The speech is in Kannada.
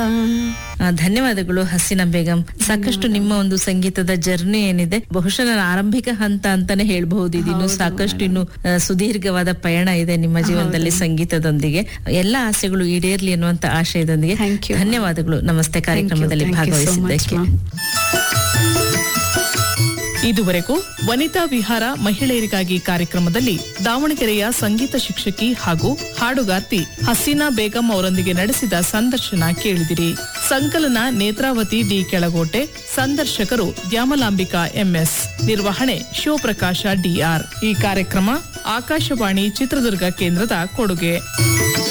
ಆ, ಧನ್ಯವಾದಗಳು ಹಸೀನಾ ಬೇಗಂ ಸಾಕಷ್ಟು ನಿಮ್ಮ ಒಂದು ಸಂಗೀತದ ಜರ್ನಿ ಏನಿದೆ ಬಹುಶಃ ನನ್ನ ಆರಂಭಿಕ ಹಂತ ಅಂತಾನೆ ಹೇಳ್ಬಹುದು ಇದಿನ್ನು ಸಾಕಷ್ಟು ಇನ್ನು ಆ, ಸುದೀರ್ಘವಾದ ಪಯಣ ಇದೆ ನಿಮ್ಮ ಜೀವನದಲ್ಲಿ ಸಂಗೀತದೊಂದಿಗೆ ಎಲ್ಲ ಆಸೆಗಳು ಈಡೇರ್ಲಿ ಅನ್ನುವಂತ ಆಶಯದೊಂದಿಗೆ Thank you. ಧನ್ಯವಾದಗಳು ನಮಸ್ತೆ ಕಾರ್ಯಕ್ರಮದಲ್ಲಿ Thank you so much, ಭಾಗವಹಿಸಿದ್ದಕ್ಕೆ ma'am. ಇದುವರೆಗೂ ವನಿತಾ ವಿಹಾರ ಮಹಿಳೆಯರಿಗಾಗಿ ಕಾರ್ಯಕ್ರಮದಲ್ಲಿ ದಾವಣಗೆರೆಯ ಸಂಗೀತ ಶಿಕ್ಷಕಿ ಹಾಗೂ ಹಾಡುಗಾರ್ತಿ ಹಸೀನಾ ಬೇಗಂ ಅವರೊಂದಿಗೆ ನಡೆಸಿದ ಸಂದರ್ಶನ ಕೇಳಿದಿರಿ ಸಂಕಲನ ನೇತ್ರಾವತಿ ಡಿ ಕೆಳಗೋಟೆ ಸಂದರ್ಶಕರು ದ್ಯಾಮಲಾಂಬಿಕಾ ಎಂಎಸ್ ನಿರ್ವಹಣೆ ಶಿವಪ್ರಕಾಶ ಡಿಆರ್ ಈ ಕಾರ್ಯಕ್ರಮ ಆಕಾಶವಾಣಿ ಚಿತ್ರದುರ್ಗ ಕೇಂದ್ರದ ಕೊಡುಗೆ